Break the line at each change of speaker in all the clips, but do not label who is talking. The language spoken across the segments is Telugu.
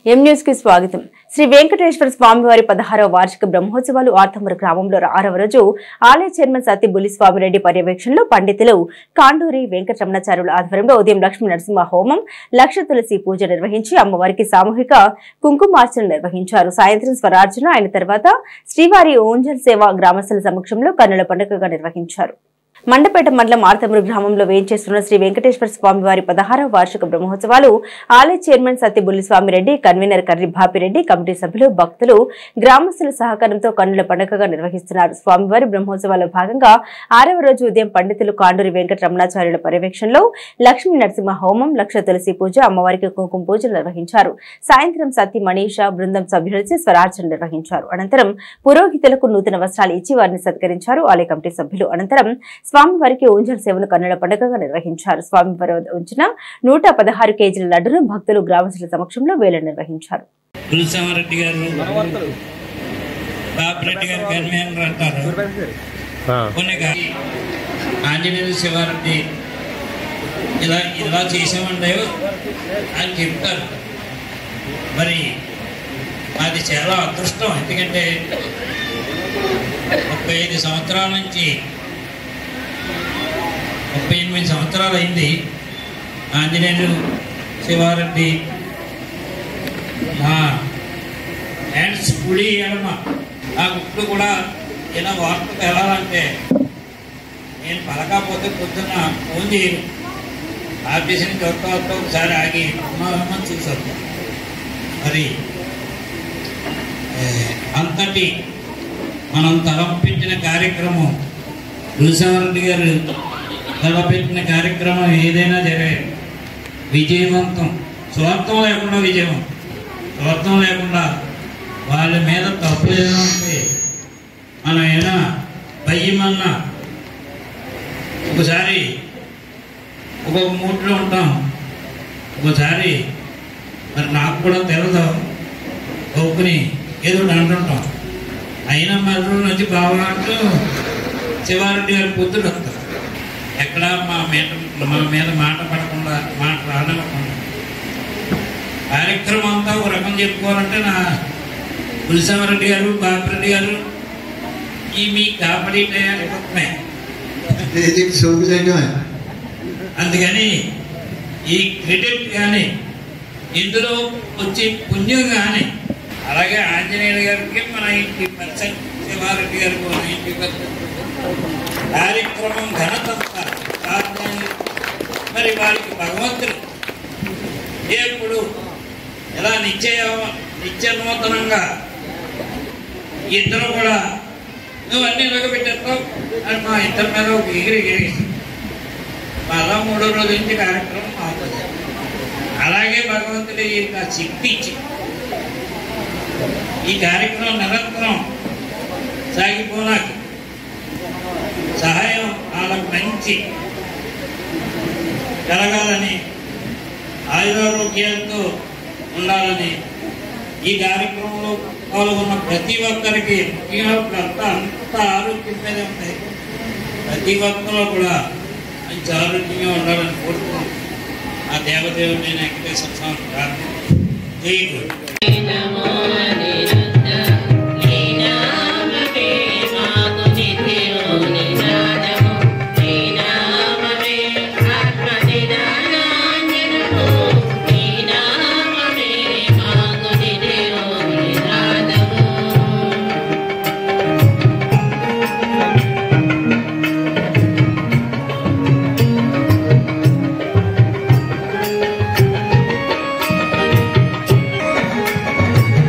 ఎం న్యూస్ కి స్వాగతం శ్రీ వెంకటేశ్వర స్వామివారి పదహారవ వార్షిక బ్రహ్మోత్సవాలు ఆర్తమూరు గ్రామంలో ఆరవ రోజు ఆలయ చైర్మన్ సత్య బుల్లిస్వామిరెడ్డి పర్యవేక్షణలో పండితులు కాండూరి వెంకటరమణాచార్యుల ఆధ్వర్యంలో ఉదయం లక్ష్మీ నరసింహ హోమం లక్ష తులసి పూజ నిర్వహించి అమ్మవారికి సామూహిక కుంకుమార్చన నిర్వహించారు సాయంత్రం స్వరార్చన అయిన తర్వాత శ్రీవారి ఓంజల్ సేవ గ్రామస్తుల సమక్షంలో కన్నుల పండుగగా నిర్వహించారు మండపేట మండలం ఆర్తమూరు గ్రామంలో వేంచేస్తున్న శ్రీ వెంకటేశ్వర స్వామి వారి పదహారవ వార్షిక బ్రహ్మోత్సవాలు ఆలయ chairman Satya Bulliswami Reddy convener Karri Bhapi Reddy committee సభ్యులు భక్తులు గ్రామస్తుల సహకారంతో కన్నుల పండుగగా నిర్వహిస్తున్నారు స్వామివారి బ్రహ్మోత్సవాల భాగంగా ఆరవ రోజు ఉదయం పండితులు కాండూరి వెంకట రమణాచార్యుల పర్యవేక్షణలో లక్ష్మీ నరసింహ హోమం లక్ష తులసి పూజ అమ్మవారికి కుంకుమ పూజలు నిర్వహించారు సాయంత్రం సత్య మనీషా బృందం సభ్యులచే స్వరార్చన నిర్వహించారు అనంతరం పురోహితులకు నూతన వస్త్రాలు ఇచ్చి వారిని సత్కరించారు ఆలయ కమిటీ సభ్యులు అనంతరం స్వామివారికి ఊంజల్ సేవను కన్నుల పండుగగా నిర్వహించారు స్వామివారి వద్ద ఉంచిన నూట పదహారు కేజీల లడ్డును భక్తులు గ్రామస్తుల సమక్షంలో వేల నిర్వహించారు
తులసామరెడ్డి గారు బాపిరెడ్డి గారు కన్వీనర్ అంటారు కొన్ని గా- ఆంజనేయ శివారెడ్డి ఇలా ఇలా చేసామండి అని చెప్తారు మరి అది చాలా అదృష్టం ఎందుకంటే ముప్పై ఐదు సంవత్సరాల నుంచి ముప్పై ఎనిమిది సంవత్సరాలు అయింది ఆంజనేయులు శివారెడ్డి మా హ్యాండ్స్ కుడి ఎడమ నాకు ఇప్పుడు కూడా ఇలా వార్తకు వెళ్ళాలంటే నేను పలకపోతే పొద్దున్న ఫోన్ చేయను ఆఫీస్ నుంచి వస్తా వస్తా ఒకసారి ఆగి ఉన్నామని చూసాను మరి ఏ, అంతటి మనం తలపించిన కార్యక్రమం తులసారెడ్డి గారు తలపెట్టిన కార్యక్రమం ఏదైనా సరే విజయవంతం స్వార్థం లేకుండా విజయవంతం స్వార్థం లేకుండా వాళ్ళ మీద తప్పు ఏదైనా ఉంటే మనం ఏమైనా భయమన్నా ఒకసారి ఒక్కొక్క మూడ్లో ఉంటాం ఒకసారి మరి నాకు కూడా తెలదు ఒప్పుని ఏదో ఒకటి అంటుంటాం అయినా మరో నుంచి బావలంటూ శివారెడ్డి గారి పొద్దులు వస్తారు ఎక్కడ మా మీద మా మీద మాట పడకుండా మాట రానివ్వకుండా కార్యక్రమం అంతా ఒక రకం చెప్పుకోవాలంటే నా పులిసామరెడ్డి గారు బాపిరెడ్డి గారు ఈ మీ కాపడి టయానికి
ఇది సోకు చేయడమే
అందుకని ఈ క్రెడిట్ కానీ ఇందులో వచ్చే పుణ్యం కానీ అలాగే ఆంజనేయులు గారికి మన ఇంటి పర్సెంట్ శివారెడ్డి గారికి మన ఇంటి పర్సెంట్ కార్యక్రమం ఘనత సాధ్యం. మరి వారికి భగవంతుడు ఎప్పుడు ఎలా నిశ్చయ నిత్య నూతనంగా ఇద్దరు కూడా నువ్వు అన్ని నిలబెట్టేస్తావు అని మా ఇద్దరి మీద ఒక ఎగిరి ఎగిరి మళ్ళా మూడో రోజు నుంచి కార్యక్రమం అవుతుంది అలాగే భగవంతుడు ఈ యొక్క శక్తి ఇచ్చి ఈ కార్యక్రమం నిరంతరం సాగిపోనాకి సహాయం వాళ్ళకు మంచి కలగాలని ఆయురారోగ్యాలతో ఉండాలని ఈ కార్యక్రమంలో పాల్గొన్న ప్రతి ఒక్కరికి ముఖ్యంగా ఇప్పుడు అంతా అంత ఆరోగ్యం మీదే ఉంటాయి ప్రతి ఒక్కరు కూడా మంచి ఆరోగ్యంగా ఉండాలని కోరుకుంటున్నాను ఆ దేవదేవుని వెంకటేశ్వర స్వామి ప్రార్థన జై గురు
ఆ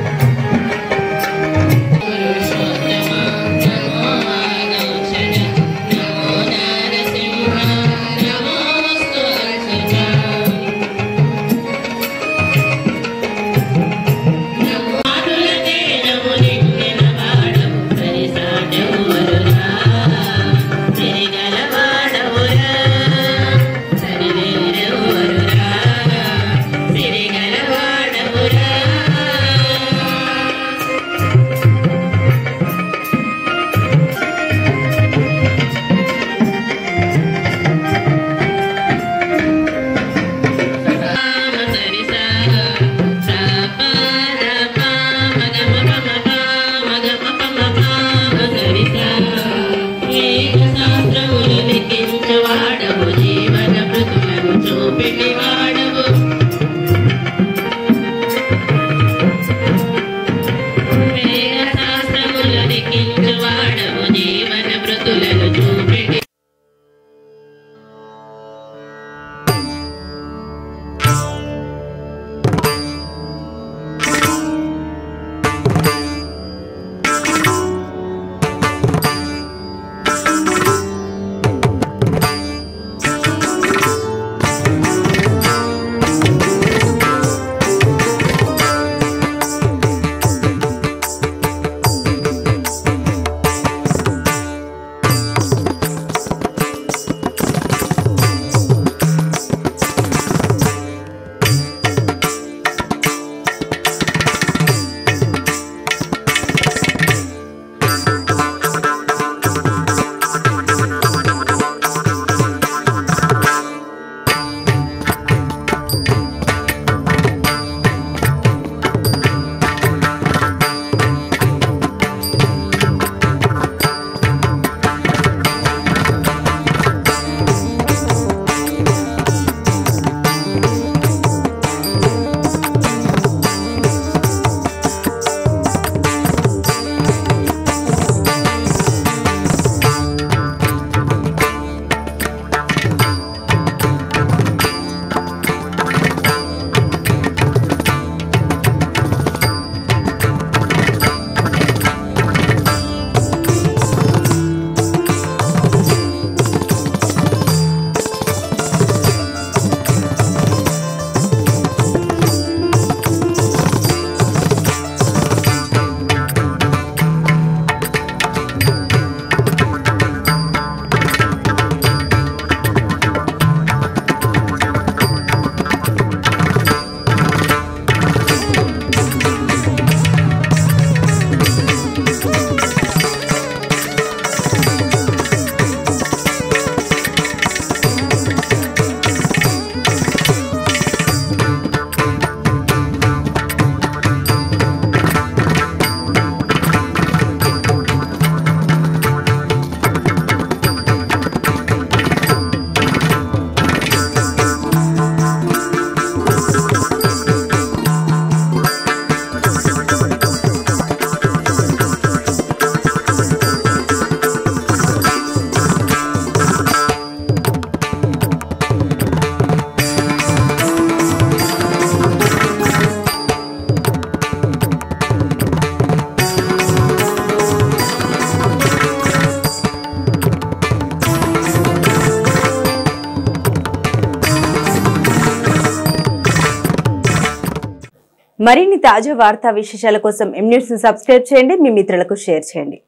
మరిన్ని తాజా వార్తా విశేషాల కోసం ఎం న్యూస్ ను సబ్స్క్రైబ్ చేయండి మీ మిత్రులకు షేర్ చేయండి